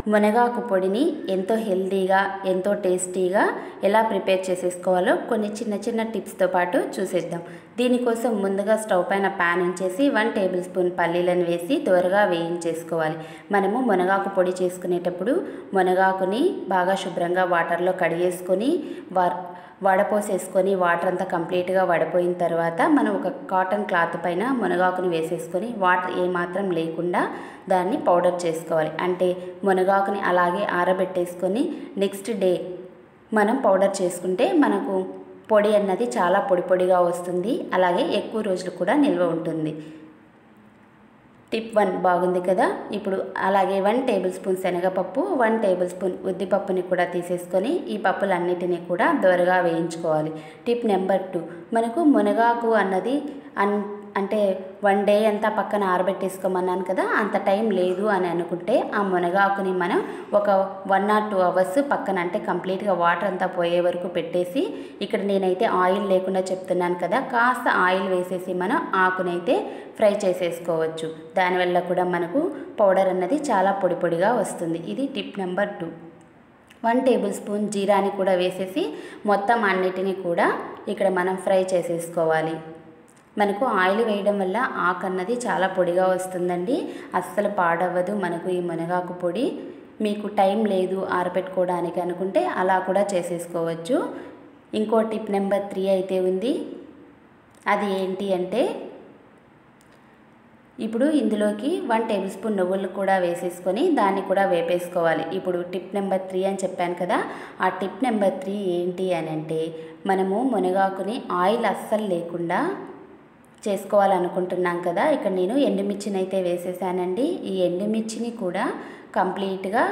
మునగాకు పొడిని ఎంతో హెల్తీగా ఎంతో టేస్టీగా ఎలా ప్రిపేర్ చేసేసుకోవాలో కొన్ని చిన్న చిన్న టిప్స్తో పాటు చూసేద్దాం దీనికోసం ముందుగా స్టవ్ పైన ప్యాన్ ఉంచేసి వన్ టేబుల్ స్పూన్ పల్లీలను వేసి త్వరగా వేయించేసుకోవాలి మనము మునగాకు పొడి చేసుకునేటప్పుడు మునగాకుని బాగా శుభ్రంగా వాటర్లో కడిగేసుకొని వా వడపోసేసుకొని వాటర్ అంతా కంప్లీట్గా వడపోయిన తర్వాత మనం ఒక కాటన్ క్లాత్ పైన మునగాకుని వేసేసుకొని వాటర్ ఏమాత్రం లేకుండా దాన్ని పౌడర్ చేసుకోవాలి అంటే మునగాకుని అలాగే ఆరబెట్టేసుకొని నెక్స్ట్ డే మనం పౌడర్ చేసుకుంటే మనకు పొడి అన్నది చాలా పొడి పొడిగా వస్తుంది అలాగే ఎక్కువ రోజులు కూడా నిల్వ ఉంటుంది టిప్ వన్ బాగుంది కదా ఇప్పుడు అలాగే వన్ టేబుల్ స్పూన్ శనగపప్పు వన్ టేబుల్ స్పూన్ ఉద్దిపప్పుని కూడా తీసేసుకొని ఈ పప్పులన్నిటినీ కూడా దోరగా వేయించుకోవాలి టిప్ నెంబర్ టూ మనకు మునగాకు అన్నది అన్ అంటే వన్ డే అంతా పక్కన ఆరబెట్టేసుకోమన్నాను కదా అంత టైం లేదు అని అనుకుంటే ఆ మునగాకుని మనం ఒక వన్ ఆర్ టూ అవర్స్ పక్కన అంటే కంప్లీట్గా వాటర్ అంతా పోయే వరకు పెట్టేసి ఇక్కడ నేనైతే ఆయిల్ లేకుండా చెప్తున్నాను కదా కాస్త ఆయిల్ వేసేసి మనం ఆకునైతే ఫ్రై చేసేసుకోవచ్చు దానివల్ల కూడా మనకు పౌడర్ అన్నది చాలా పొడి పొడిగా వస్తుంది ఇది tip number two one tablespoon జీరాని కూడా వేసేసి మొత్తం అన్నిటినీ కూడా ఇక్కడ మనం ఫ్రై చేసేసుకోవాలి మనకు ఆయిల్ వేయడం వల్ల ఆకు అన్నది చాలా పొడిగా వస్తుందండి అస్సలు పాడవ్వదు మనకు ఈ మునగాకు పొడి మీకు టైం లేదు ఆరబెట్టుకోవడానికి అనుకుంటే అలా కూడా చేసేసుకోవచ్చు ఇంకో టిప్ నెంబర్ త్రీ అయితే ఉంది అది ఏంటి అంటే ఇప్పుడు ఇందులోకి వన్ టేబుల్ స్పూన్ నువ్వులు కూడా వేసేసుకొని దాన్ని కూడా వేపేసుకోవాలి ఇప్పుడు టిప్ నెంబర్ త్రీ అని చెప్పాను కదా ఆ టిప్ నెంబర్ త్రీ ఏంటి అని అంటే మనము మునగాకుని ఆయిల్ అస్సలు లేకుండా చేసుకోవాలనుకుంటున్నాం కదా ఇక్కడ నేను ఎండుమిర్చిని అయితే వేసేసానండి ఈ ఎండుమిర్చిని కూడా కంప్లీట్గా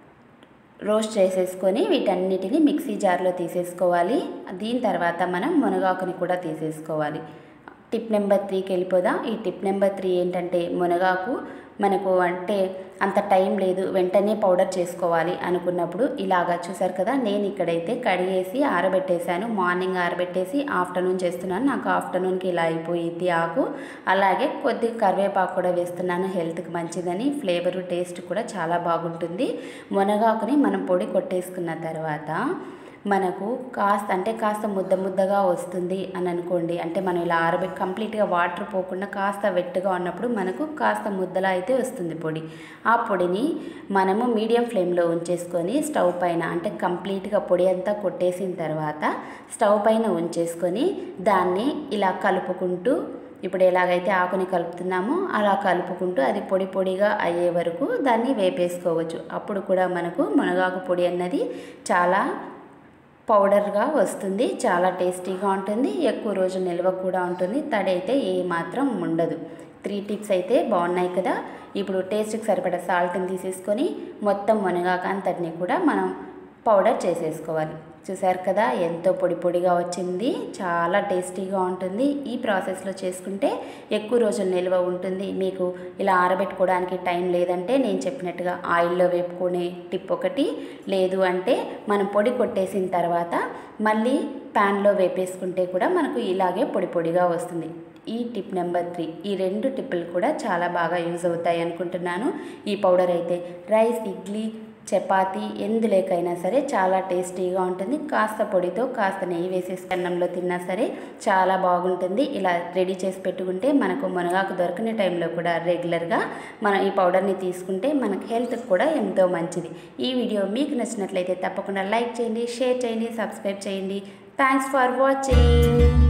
రోస్ట్ చేసేసుకొని వీటన్నిటిని మిక్సీ జార్లో తీసేసుకోవాలి దీని తర్వాత మనం మునగాకుని కూడా తీసేసుకోవాలి టిప్ నెంబర్ త్రీకి వెళ్ళిపోదాం ఈ టిప్ నెంబర్ త్రీ ఏంటంటే మునగాకు మనకు అంటే అంత టైం లేదు వెంటనే పౌడర్ చేసుకోవాలి అనుకున్నప్పుడు ఇలాగా చూసారు కదా నేను ఇక్కడైతే కడిగేసి ఆరబెట్టేశాను మార్నింగ్ ఆరబెట్టేసి ఆఫ్టర్నూన్ చేస్తున్నాను నాకు ఆఫ్టర్నూన్కి ఇలా అయిపోయింది ఆకు అలాగే కొద్దిగా కరివేపాకు కూడా వేస్తున్నాను హెల్త్కి మంచిదని ఫ్లేవరు టేస్ట్ కూడా చాలా బాగుంటుంది మునగాకుని మనం పొడి కొట్టేసుకున్న తర్వాత మనకు కాస్త అంటే కాస్త ముద్ద ముద్దగా వస్తుంది అని అనుకోండి అంటే మనం ఇలా ఆరబెట్టి కంప్లీట్గా వాటర్ పోకుండా కాస్త వెట్టుగా ఉన్నప్పుడు మనకు కాస్త ముద్దలా అయితే వస్తుంది పొడి ఆ పొడిని మనము మీడియం ఫ్లేమ్లో ఉంచేసుకొని స్టవ్ పైన అంటే కంప్లీట్గా పొడి అంతా కొట్టేసిన తర్వాత స్టవ్ పైన ఉంచేసుకొని దాన్ని ఇలా కలుపుకుంటూ ఇప్పుడు ఎలాగైతే ఆకుని కలుపుతున్నామో అలా కలుపుకుంటూ అది పొడి పొడిగా అయ్యే వరకు దాన్ని వేపేసుకోవచ్చు అప్పుడు కూడా మనకు మునగాకు పొడి అన్నది చాలా పౌడర్గా వస్తుంది చాలా టేస్టీగా ఉంటుంది ఎక్కువ రోజులు నిల్వ కూడా ఉంటుంది తడి అయితే ఏ మాత్రం ఉండదు త్రీ టిప్స్ అయితే బాగున్నాయి కదా ఇప్పుడు టేస్ట్కి సరిపడా సాల్ట్ని తీసేసుకొని మొత్తం మునగాక అంతటిని కూడా మనం పౌడర్ చేసేసుకోవాలి చూసారు కదా ఎంతో పొడి పొడిగా వచ్చింది చాలా టేస్టీగా ఉంటుంది ఈ ప్రాసెస్లో చేసుకుంటే ఎక్కువ రోజులు నిల్వ ఉంటుంది మీకు ఇలా ఆరబెట్టుకోవడానికి టైం లేదంటే నేను చెప్పినట్టుగా ఆయిల్లో వేపుకునే టిప్ ఒకటి లేదు అంటే మనం పొడి కొట్టేసిన తర్వాత మళ్ళీ ప్యాన్లో వేపేసుకుంటే కూడా మనకు ఇలాగే పొడి పొడిగా వస్తుంది ఈ టిప్ నెంబర్ త్రీ ఈ రెండు టిప్పులు కూడా చాలా బాగా యూజ్ అవుతాయి అనుకుంటున్నాను ఈ పౌడర్ అయితే రైస్ ఇడ్లీ చపాతి ఎందులేకైనా సరే చాలా టేస్టీగా ఉంటుంది కాస్త పొడితో కాస్త నెయ్యి వేసేసి అన్నంలో తిన్నా సరే చాలా బాగుంటుంది ఇలా రెడీ చేసి పెట్టుకుంటే మనకు మునగాకు దొరకని టైంలో కూడా రెగ్యులర్గా మనం ఈ పౌడర్ని తీసుకుంటే మనకు హెల్త్కి కూడా ఎంతో మంచిది ఈ వీడియో మీకు నచ్చినట్లయితే తప్పకుండా లైక్ చేయండి షేర్ చేయండి సబ్స్క్రైబ్ చేయండి థ్యాంక్స్ ఫర్ వాచింగ్